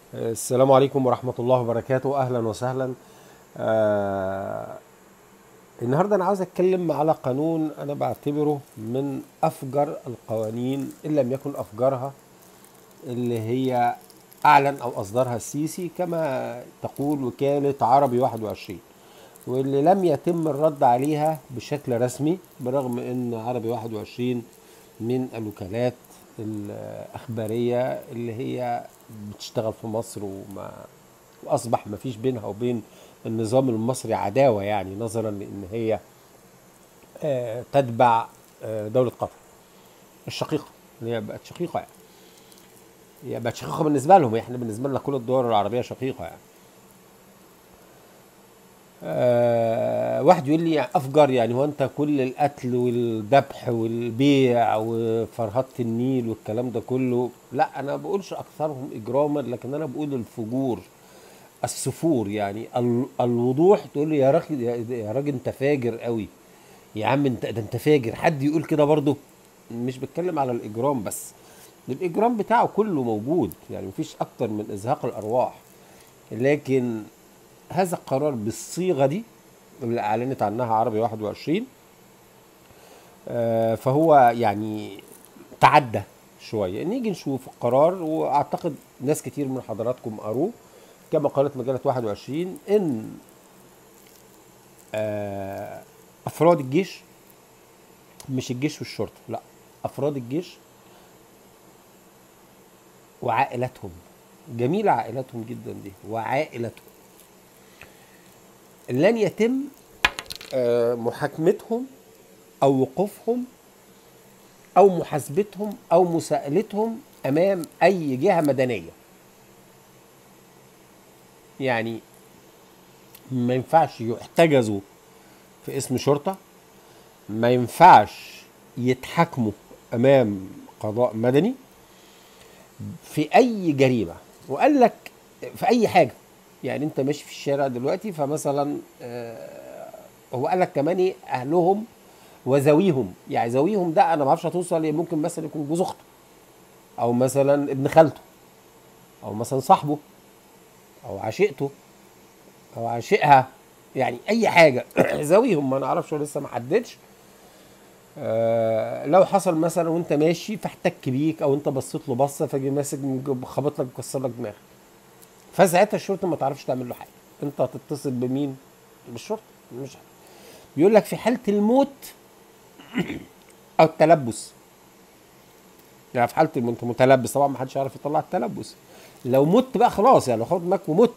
السلام عليكم ورحمة الله وبركاته أهلا وسهلا آه النهاردة أنا عاوز أتكلم على قانون أنا بعتبره من أفجر القوانين إن لم يكن أفجرها اللي هي أعلن أو أصدرها السيسي كما تقول وكالة عربي 21 واللي لم يتم الرد عليها بشكل رسمي برغم أن عربي 21 من الوكالات الأخبارية اللي هي بتشتغل في مصر وما وأصبح ما فيش بينها وبين النظام المصري عداوة يعني نظرا لأن هي آه، تتبع آه، دولة قطر الشقيقة اللي هي بقت شقيقة يعني هي بقت شقيقة بالنسبة لهم احنا بالنسبة لنا كل الدول العربية شقيقة يعني آه واحد يقول لي افجر يعني هو انت كل القتل والذبح والبيع وفرهدة النيل والكلام ده كله لا انا بقولش اكثرهم اجراما لكن انا بقول الفجور السفور يعني ال- الوضوح تقول لي يا راجل يا يا راجل انت فاجر قوي يا عم انت ده انت فاجر حد يقول كده برضه مش بتكلم على الاجرام بس الاجرام بتاعه كله موجود يعني مفيش اكتر من ازهاق الارواح لكن هذا القرار بالصيغه دي اللي اعلنت عنها عربي 21 آه، فهو يعني تعدى شويه نيجي نشوف القرار واعتقد ناس كتير من حضراتكم قروه كما قالت مجله 21 ان آه، افراد الجيش مش الجيش والشرطه لا افراد الجيش وعائلتهم جميله عائلتهم جدا دي وعائلتهم لن يتم آه، محاكمتهم او وقوفهم او محاسبتهم او مساءلتهم امام اي جهه مدنيه يعني ما ينفعش يحتجزوا في اسم شرطه ما ينفعش يتحاكموا امام قضاء مدني في اي جريمه وقال لك في اي حاجه يعني انت ماشي في الشارع دلوقتي فمثلا آه، هو قال لك كمان ايه اهلهم وذويهم يعني ذويهم ده انا ما اعرفش هتوصل إيه، ممكن مثلا يكون جوز اخته او مثلا ابن خالته او مثلا صاحبه او عشيقته او عاشقها يعني اي حاجه ذويهم ما نعرفش هو لسه ما حددش آه، لو حصل مثلا وانت ماشي فاحتك بيك او انت بصيت له بصه فجي ماسك من جوه خبط لك كسر لك دماغك فساعتها الشرطه ما تعرفش تعمل له حاجه انت هتتصل بمين بالشرطه مش بيقول لك في حاله الموت او التلبس يعني في حاله الموت متلبس طبعا ما حدش يعرف يطلع التلبس لو مت بقى خلاص يعني لو خد دماغك ومت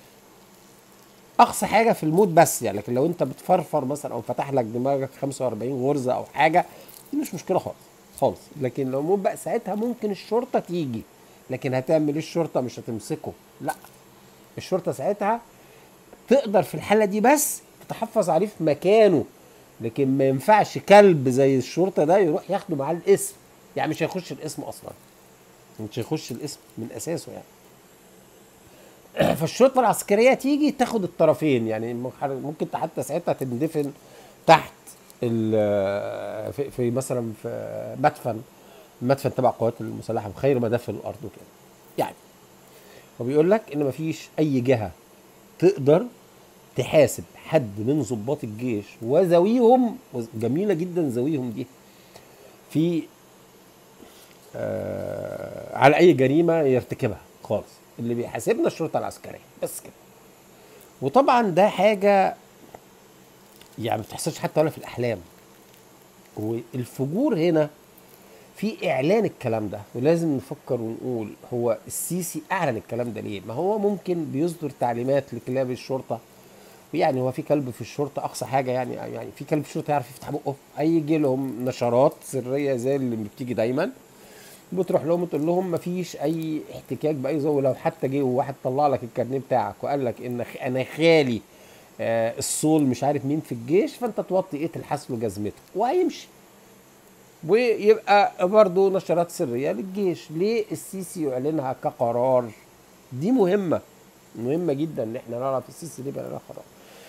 اقصى حاجه في الموت بس يعني لكن لو انت بتفرفر مثلا او فتح لك دماغك 45 غرزه او حاجه دي مش مشكله خالص خالص لكن لو موت بقى ساعتها ممكن الشرطه تيجي لكن هتعمل ايه الشرطه مش هتمسكه لا الشرطه ساعتها تقدر في الحاله دي بس تتحفظ عليه في مكانه لكن ما ينفعش كلب زي الشرطه ده يروح ياخده معاه الاسم يعني مش هيخش الاسم اصلا مش هيخش الاسم من اساسه يعني فالشرطه العسكريه تيجي تاخد الطرفين يعني ممكن حتى ساعتها تندفن تحت ال- في, في مثلا في مدفن مدفن تبع القوات المسلحه بخير مدافن الارض وكده يعني وبيقول لك ان مفيش اي جهه تقدر تحاسب حد من ضباط الجيش وذويهم جميله جدا ذويهم دي في آه على اي جريمه يرتكبها خالص اللي بيحاسبنا الشرطه العسكريه بس كده وطبعا ده حاجه يعني ما بتحصلش حتى ولا في الاحلام والفجور هنا في اعلان الكلام ده ولازم نفكر ونقول هو السيسي اعلن الكلام ده ليه ما هو ممكن بيصدر تعليمات لكلاب الشرطه يعني هو في كلب في الشرطه اقصى حاجه يعني يعني في كلب في الشرطه يعرف يفتح بقه هيجي لهم نشرات سريه زي اللي بتيجي دايما بتروح لهم وتقول لهم مفيش اي احتكاك باي زول لو حتى جه وواحد طلع لك الكارنيه بتاعك وقال لك ان خ- انا خالي آه الصول مش عارف مين في الجيش فانت توطي ايه تلحس له جزمته وهيمشي ويبقى برضه نشرات سريه للجيش ليه السيسي يعلنها كقرار دي مهمه مهمه جدا ان احنا نعرف السيسي ليه بيعلنها قرار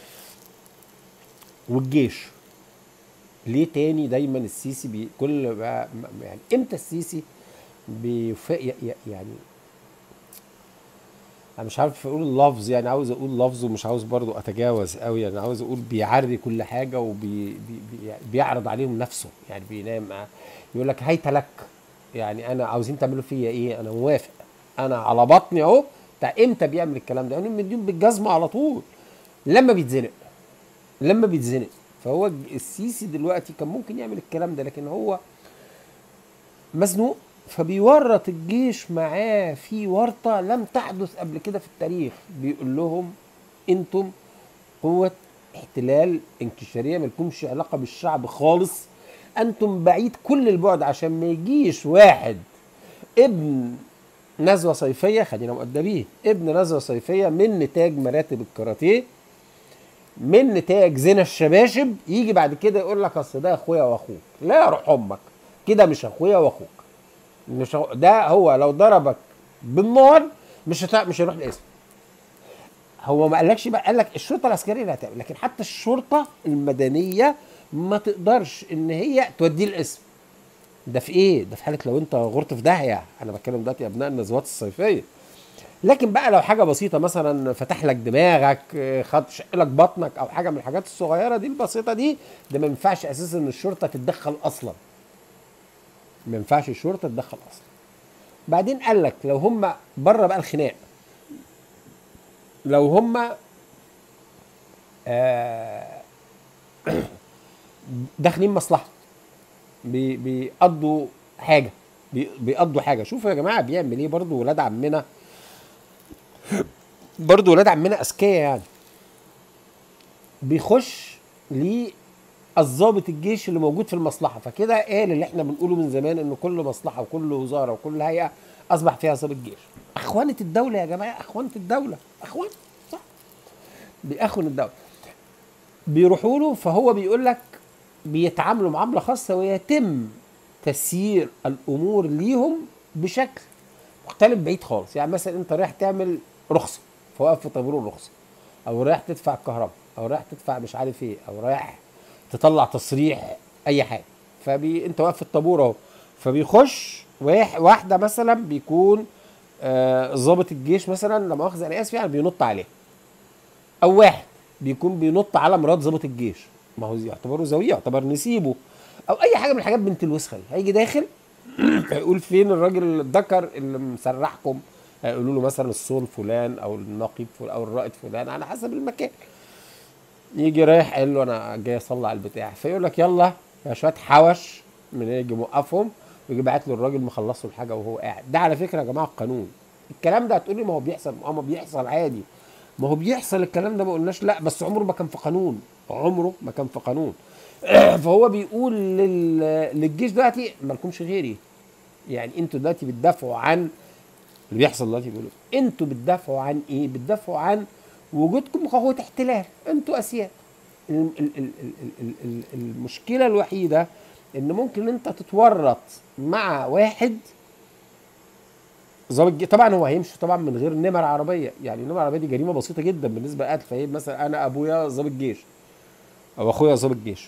والجيش ليه تاني دايما السيسي بي كل ما يعني امتى السيسي بيف... ي- ي- يعني انا مش عارف اقول اللفظ يعني عاوز اقول لفظ ومش عاوز برضو اتجاوز قوي يعني عاوز اقول بيعري كل حاجه وبيعرض عليهم نفسه يعني بينام معاه يقول لك هيت لك يعني انا عاوزين تعملوا فيا ايه انا موافق انا على بطني اهو بتاع امتى بيعمل الكلام ده يعني مديون بالجزمه على طول لما بيتزنق لما بيتزنق فهو السيسي دلوقتي كان ممكن يعمل الكلام ده لكن هو مزنوق فبيورط الجيش معاه في ورطة لم تحدث قبل كده في التاريخ بيقول لهم انتم قوة احتلال انكشارية ملكمش علاقة بالشعب خالص انتم بعيد كل البعد عشان ما يجيش واحد ابن نزوة صيفية خلينا مؤدبين ابن نزوة صيفية من نتاج مراتب الكاراتيه من نتاج زنا الشباشب يجي بعد كده يقول لك اصل ده اخويا واخوك لا روح امك كده مش اخويا واخوك مش هو ده هو لو ضربك بالنار مش هتع... مش هيروح الاسم هو ما قالكش بقى قال لك الشرطه العسكريه اللي هتعمل لكن حتى الشرطه المدنيه ما تقدرش ان هي توديه الاسم ده في ايه ده في حاله لو انت غرت في داهيه انا بتكلم دلوقتي ابناء النزوات الصيفيه لكن بقى لو حاجه بسيطه مثلا فتح لك دماغك خد شق لك بطنك او حاجه من الحاجات الصغيره دي البسيطه دي ده ما ينفعش اساسا ان الشرطه تتدخل اصلا ما ينفعش الشرطه تتدخل اصلا بعدين قال لك لو هم بره بقى الخناق لو هم آه داخلين مصلحه بي بيقضوا حاجه بي بيقضوا حاجه شوفوا يا جماعه بيعمل ايه برضه ولاد عمنا برضه ولاد عمنا اذكياء يعني بيخش ليه الضابط الجيش اللي موجود في المصلحه فكده قال اللي احنا بنقوله من زمان ان كل مصلحه وكل وزاره وكل هيئه اصبح فيها ضابط جيش اخوانه الدوله يا جماعه اخوانه الدوله اخوان صح باخوان الدوله بيروحوا له فهو بيقول لك بيتعاملوا معامله خاصه ويتم تسيير الامور ليهم بشكل مختلف بعيد خالص يعني مثلا انت رايح تعمل رخصه فواقف في طابور الرخصه او رايح تدفع الكهرباء او رايح تدفع مش عارف ايه او رايح تطلع تصريح اي حاجه فبي انت واقف في الطابور اهو فبيخش واحده مثلا بيكون ضابط آه الجيش مثلا لما مؤاخذه انا اسف يعني بينط عليه او واحد بيكون بينط على مرات ضابط الجيش ما هو يعتبره زاويه يعتبر نسيبه او اي حاجه من الحاجات بنت الوسخه هيجي داخل هيقول فين الراجل الذكر اللي مسرحكم هيقولوا له مثلا الصول فلان او النقيب فلان او الرائد فلان على حسب المكان يجي رايح قال له انا جاي اصلي على البتاع فيقول لك يلا يا شويه حوش من يجي موقفهم ويجي باعت له الراجل مخلص له الحاجه وهو قاعد ده على فكره يا جماعه القانون الكلام ده هتقول لي ما هو بيحصل ما بيحصل عادي ما هو بيحصل الكلام ده ما قلناش لا بس عمره ما كان في قانون عمره ما كان في قانون فهو بيقول لل... للجيش دلوقتي مالكمش غيري يعني انتوا دلوقتي بتدافعوا عن اللي بيحصل دلوقتي بيقولوا انتوا بتدافعوا عن ايه؟ بتدافعوا عن وجودكم قوة احتلال انتوا اسياد المشكلة الوحيدة ان ممكن انت تتورط مع واحد ظابط طبعا هو هيمشي طبعا من غير نمر عربيه يعني النمر العربيه دي جريمه بسيطه جدا بالنسبه لقتل فهي مثلا انا ابويا ظابط جيش او اخويا ظابط جيش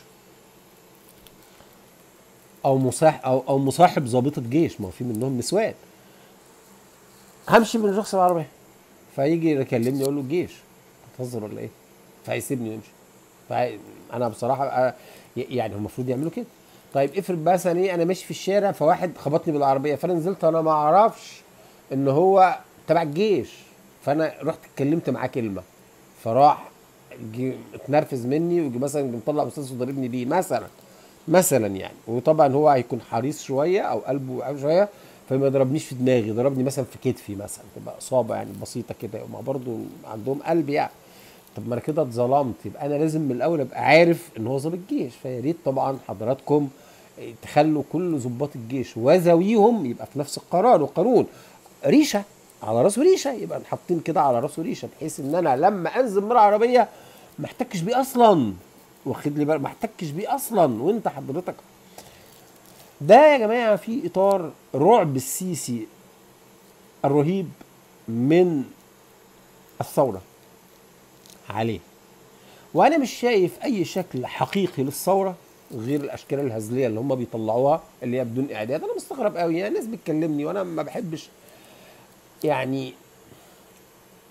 او مصاح او او مصاحب ظابطه جيش ما هو في منهم نسوان همشي من الرخصه العربيه فيجي يكلمني يقول له الجيش بتهزر ولا ايه؟ فهيسيبني ويمشي فانا بصراحه يعني هو المفروض يعملوا كده طيب افرض مثلا ايه انا ماشي في الشارع فواحد خبطني بالعربيه فانا نزلت انا ما اعرفش ان هو تبع الجيش فانا رحت اتكلمت معاه كلمه فراح اتنرفز مني ويجي مثلا مطلع مسدس وضربني بيه مثلا مثلا يعني وطبعا هو هيكون حريص شويه او قلبه شويه فما يضربنيش في دماغي ضربني مثلا في كتفي مثلا تبقى اصابه يعني بسيطه كده ما برضه عندهم قلب يعني طب ما انا كده اتظلمت يبقى انا لازم من الاول ابقى عارف ان هو ضابط جيش فيا ريت طبعا حضراتكم تخلوا كل ضباط الجيش وذويهم يبقى في نفس القرار والقانون ريشه على راسه ريشه يبقى حاطين كده على راسه ريشه بحيث ان انا لما انزل من العربيه ما احتكش بيه اصلا واخد لي بالك ما احتكش بيه اصلا وانت حضرتك ده يا جماعه في اطار رعب السيسي الرهيب من الثوره عليه وانا مش شايف اي شكل حقيقي للثوره غير الاشكال الهزليه اللي هم بيطلعوها اللي هي بدون اعداد انا مستغرب قوي يعني الناس بتكلمني وانا ما بحبش يعني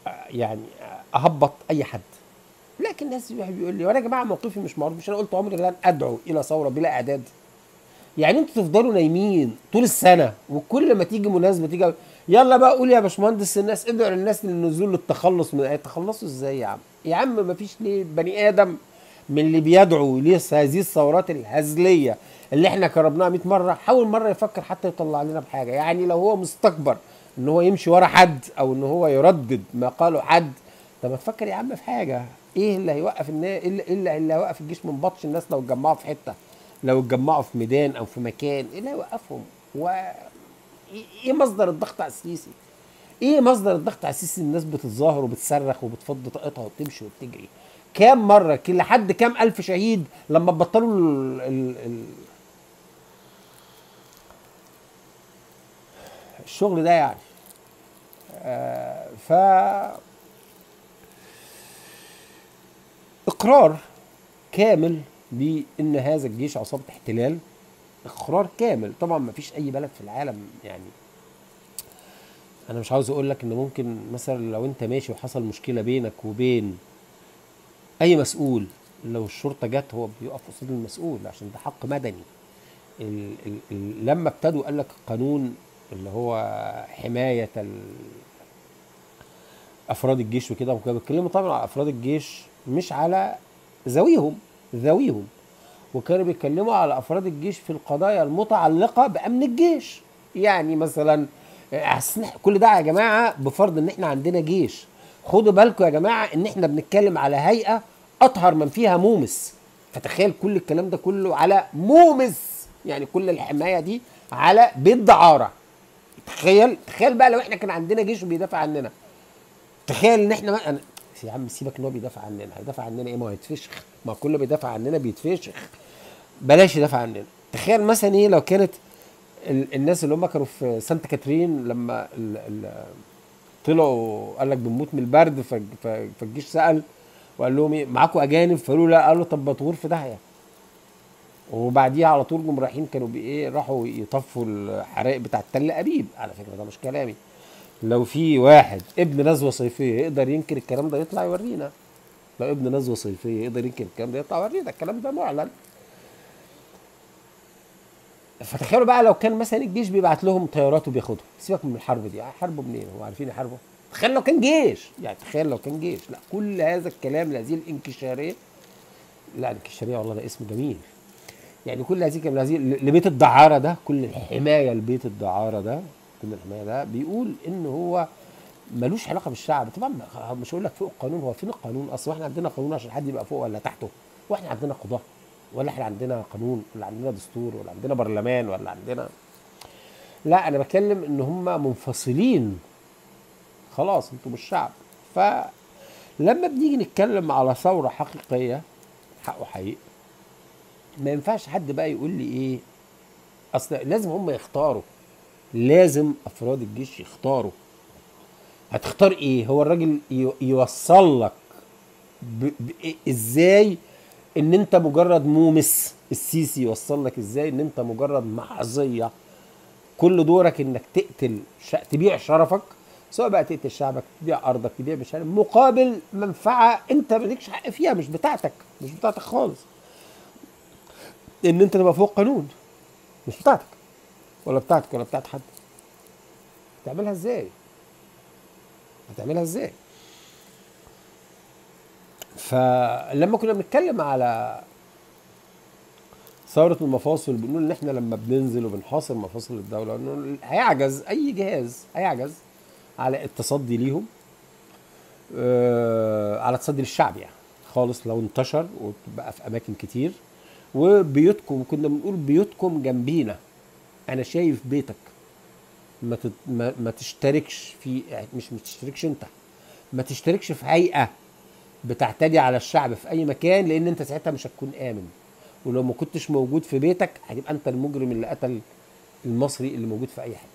يعني اهبط اي حد لكن الناس بيقول لي وانا يا جماعه موقفي مش معروف مش انا قلت عمري لن ادعو الى ثوره بلا اعداد يعني انتوا تفضلوا نايمين طول السنه وكل ما تيجي مناسبه تيجي يلا بقى قول يا باشمهندس الناس ادعوا للناس للنزول للتخلص من يتخلصوا ازاي يا عم يا عم ما فيش ليه بني ادم من اللي بيدعو ليه هذه الثورات الهزليه اللي احنا كربناها 100 مره حاول مره يفكر حتى يطلع لنا بحاجه يعني لو هو مستكبر ان هو يمشي ورا حد او ان هو يردد ما قاله حد طب ما تفكر يا عم في حاجه ايه اللي هيوقف الناس ايه اللي, إيه اللي هيوقف الجيش من بطش الناس لو اتجمعوا في حته لو اتجمعوا في ميدان او في مكان ايه اللي هيوقفهم و ايه مصدر الضغط على السيسي ايه مصدر الضغط على السيسي الناس بتتظاهر وبتصرخ وبتفض طاقتها وبتمشي وبتجري كام مره كل لحد كام الف شهيد لما بطلوا ال ال ال الشغل ده يعني آه ف اقرار كامل بان هذا الجيش عصابه احتلال اقرار كامل طبعا ما فيش اي بلد في العالم يعني انا مش عاوز اقول لك ان ممكن مثلا لو انت ماشي وحصل مشكله بينك وبين اي مسؤول لو الشرطه جت هو بيقف قصاد المسؤول عشان ده حق مدني ال ال ال لما ابتدوا قال لك القانون اللي هو حمايه افراد الجيش وكده وكانوا بيتكلموا طبعا على افراد الجيش مش على ذويهم ذويهم وكانوا بيتكلموا على افراد الجيش في القضايا المتعلقه بامن الجيش يعني مثلا كل ده يا جماعه بفرض ان احنا عندنا جيش خدوا بالكم يا جماعه ان احنا بنتكلم على هيئه اطهر من فيها مومس فتخيل كل الكلام ده كله على مومس يعني كل الحمايه دي على بيت دعاره تخيل تخيل بقى لو احنا كان عندنا جيش بيدافع عننا تخيل ان احنا ما... أنا... يا عم سيبك ان هو بيدافع عننا هيدافع عننا ايه ما هو هيتفشخ ما كل بيدافع عننا بيتفشخ بلاش يدافع عننا تخيل مثلا ايه لو كانت ال... الناس اللي هم كانوا في سانتا كاترين لما ال... ال... طلعوا قال لك بنموت من البرد ف... ف... فالجيش سال وقال لهم ايه معاكم اجانب فقالوا لا قالوا طب بتغور في داهيه وبعديها على طول جم رايحين كانوا بايه راحوا يطفوا الحرائق بتاعت تل ابيب على فكره ده مش كلامي لو في واحد ابن نزوه صيفيه يقدر ينكر الكلام ده يطلع يورينا لو ابن نزوه صيفيه يقدر ينكر الكلام ده يطلع يورينا الكلام ده معلن فتخيلوا بقى لو كان مثلا الجيش بيبعت لهم طيارات وبياخدهم سيبك من الحرب دي حربوا منين هم عارفين يحاربوا تخيل لو كان جيش يعني تخيل لو كان جيش لا كل هذا الكلام هذه الانكشاريه لا الانكشاريه والله ده اسم جميل يعني كل هذه هذه لبيت الدعاره ده كل الحمايه لبيت الدعاره ده كل الحمايه ده بيقول ان هو ملوش علاقه بالشعب طبعا مش هقول لك فوق القانون هو فين القانون اصلا احنا عندنا قانون عشان حد يبقى فوق ولا تحته واحنا عندنا قضاه ولا احنا عندنا قانون ولا عندنا دستور ولا عندنا برلمان ولا عندنا لا انا بتكلم ان هم منفصلين خلاص انتوا مش شعب فلما بنيجي نتكلم على ثوره حقيقيه حق وحقيقي ما ينفعش حد بقى يقول لي ايه اصل لازم هم يختاروا لازم افراد الجيش يختاروا هتختار ايه هو الراجل يوصل لك ب... ب... ازاي ان انت مجرد مومس السيسي يوصل لك ازاي ان انت مجرد محظيه كل دورك انك تقتل ش... تبيع شرفك سواء بقى تقتل شعبك تبيع ارضك تبيع مش عارف مقابل منفعه انت مالكش حق فيها مش بتاعتك مش بتاعتك خالص ان انت تبقى فوق قانون مش بتاعتك ولا بتاعتك ولا بتاعت حد تعملها ازاي هتعملها ازاي فلما كنا بنتكلم على ثورة المفاصل بنقول ان احنا لما بننزل وبنحاصر مفاصل الدولة انه هيعجز اي جهاز هيعجز على التصدي ليهم آه على التصدي للشعب يعني خالص لو انتشر وبقى في اماكن كتير وبيوتكم كنا بنقول بيوتكم جنبينا انا شايف بيتك ما تت... ما, ما تشتركش في مش ما تشتركش انت ما تشتركش في هيئه بتعتدي على الشعب في اي مكان لان انت ساعتها مش هتكون امن ولو ما كنتش موجود في بيتك هتبقى انت المجرم اللي قتل المصري اللي موجود في اي حته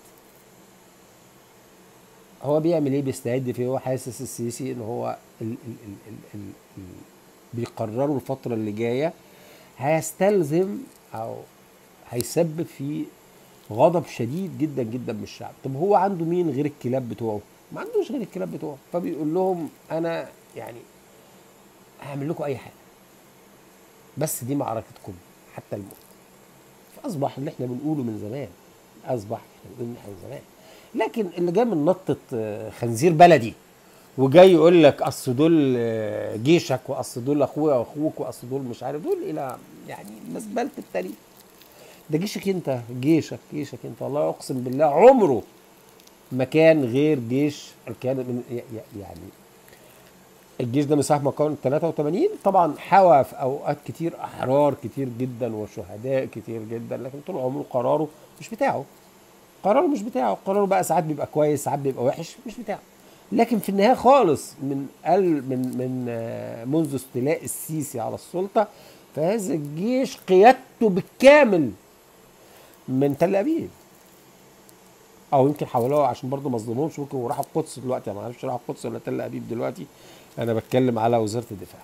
هو بيعمل ايه بيستعد فيه هو حاسس السيسي ان هو ال ال ال ال ال ال بيقرروا الفتره اللي جايه هيستلزم او هيسبب في غضب شديد جدا جدا من الشعب طب هو عنده مين غير الكلاب بتوعه ما عندوش غير الكلاب بتوعه فبيقول لهم انا يعني هعمل لكم اي حاجه بس دي معركتكم حتى الموت فاصبح اللي احنا بنقوله من زمان اصبح احنا بنقول احنا من زمان لكن اللي جاي من نطه آه، خنزير بلدي وجاي يقول لك اصل دول آه، جيشك واصل دول اخويا واخوك واصل دول مش عارف دول الى يعني مزبله التاريخ ده جيشك انت جيشك جيشك انت والله اقسم بالله عمره ما كان غير جيش الكيان من يعني الجيش ده من ساعه ما كان 83 طبعا حوى في اوقات كتير احرار كتير جدا وشهداء كتير جدا لكن طول عمره قراره مش بتاعه قراره مش بتاعه قراره بقى ساعات بيبقى كويس ساعات بيبقى وحش مش بتاعه لكن في النهايه خالص من ال من من آه، منذ استيلاء السيسي على السلطه فهذا الجيش قيادته بالكامل من تل ابيب او يمكن حولوها عشان برضه ما اظلمهمش ممكن راحوا القدس دلوقتي انا ما اعرفش راحوا القدس ولا تل ابيب دلوقتي انا بتكلم على وزاره الدفاع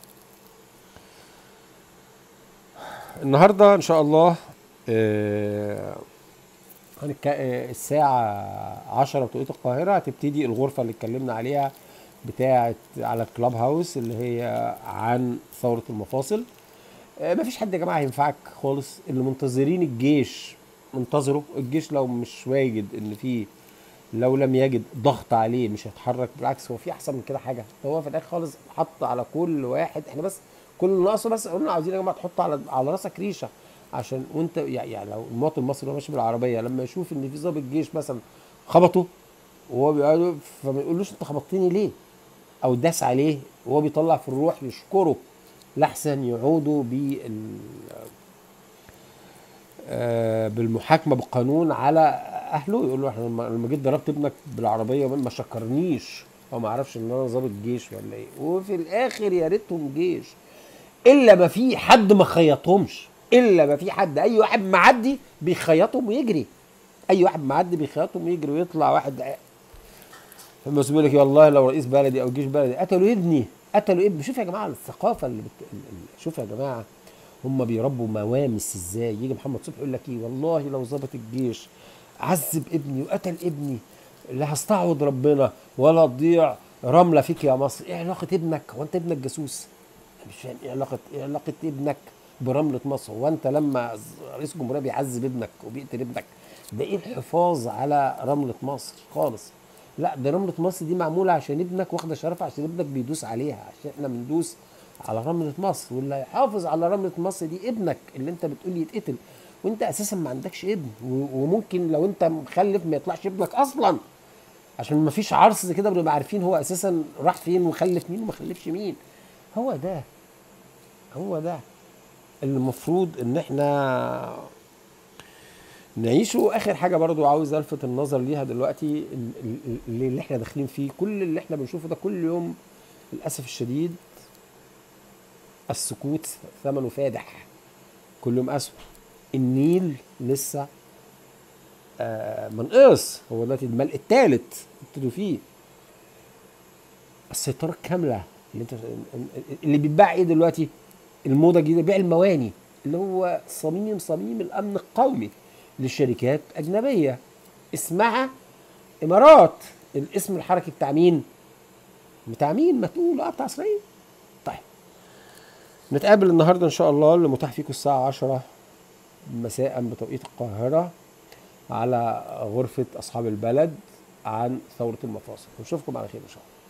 النهارده ان شاء الله آه، هنك- آه، الساعة 10 بتوقيت القاهرة هتبتدي الغرفة اللي اتكلمنا عليها بتاعة على الكلاب هاوس اللي هي عن ثورة المفاصل آه، مفيش حد يا جماعة هينفعك خالص اللي منتظرين الجيش منتظروا الجيش لو مش واجد ان في لو لم يجد ضغط عليه مش هيتحرك بالعكس هو في احسن من كده حاجه هو في الاخر خالص حط على كل واحد احنا بس كل اللي ناقصه بس قلنا عاوزين يا جماعه تحط على على راسك ريشه عشان وانت يعني يعني لو المواطن المصري اللي هو ماشي بالعربيه لما يشوف ان في ضابط جيش مثلا خبطه وهو بيقعد فما يقولوش انت خبطتني ليه او داس عليه وهو بيطلع في الروح يشكره لاحسن يعودوا بال آه، بالمحاكمه بالقانون على اهله يقول له احنا لما لما جيت ضربت ابنك بالعربيه ما شكرنيش هو ما عرفش ان انا ضابط جيش ولا ايه وفي الاخر يا ريتهم جيش الا ما في حد ما خيطهمش الا ما في حد اي واحد معدي بيخيطهم ويجري اي واحد معدي بيخيطهم ويجري ويطلع واحد فالمسؤول يقول لك يا والله لو رئيس بلدي او جيش بلدي قتلوا ابني قتلوا ابني شوف يا جماعه الثقافه اللي بت... ال- ال- شوف يا جماعه هم بيربوا موامس ازاي يجي محمد صبحي يقول لك ايه والله لو ظبط الجيش عذب ابني وقتل ابني لا هستعوض ربنا ولا تضيع رمله فيك يا مصر ايه علاقه ابنك هو انت ابنك جاسوس مش فاهم ايه علاقه ايه علاقه ابنك برمله مصر هو انت لما رئيس الجمهوريه بيعذب ابنك وبيقتل ابنك ده ايه الحفاظ على رمله مصر خالص لا ده رمله مصر دي معموله عشان ابنك واخده شرف عشان ابنك بيدوس عليها عشان احنا بندوس على رمله مصر واللي هيحافظ على رمله مصر دي ابنك اللي انت بتقول يتقتل وانت اساسا ما عندكش ابن و- وممكن لو انت مخلف ما يطلعش ابنك اصلا عشان ما فيش عرس زي كده بنبقى عارفين هو اساسا راح فين وخلف مين وما خلفش مين هو ده هو ده اللي المفروض ان احنا نعيشه اخر حاجه برضو عاوز الفت النظر ليها دلوقتي ال- ال- اللي اللي احنا داخلين فيه كل اللي احنا بنشوفه ده كل يوم للاسف الشديد السكوت ثمنه فادح كل يوم اسوء النيل لسه آه منقص هو دلوقتي الملء الثالث ابتدوا فيه السيطره الكامله اللي انت اللي بيتباع ايه دلوقتي الموضه الجديده بيع المواني اللي هو صميم صميم الامن القومي للشركات اجنبيه اسمها امارات الاسم الحركي بتاع مين بتاع مين ما تقول اه بتاع اسرائيل طيب نتقابل النهارده ان شاء الله اللي متاح فيكم الساعه 10 مساء بتوقيت القاهره على غرفه اصحاب البلد عن ثوره المفاصل نشوفكم على خير ان شاء الله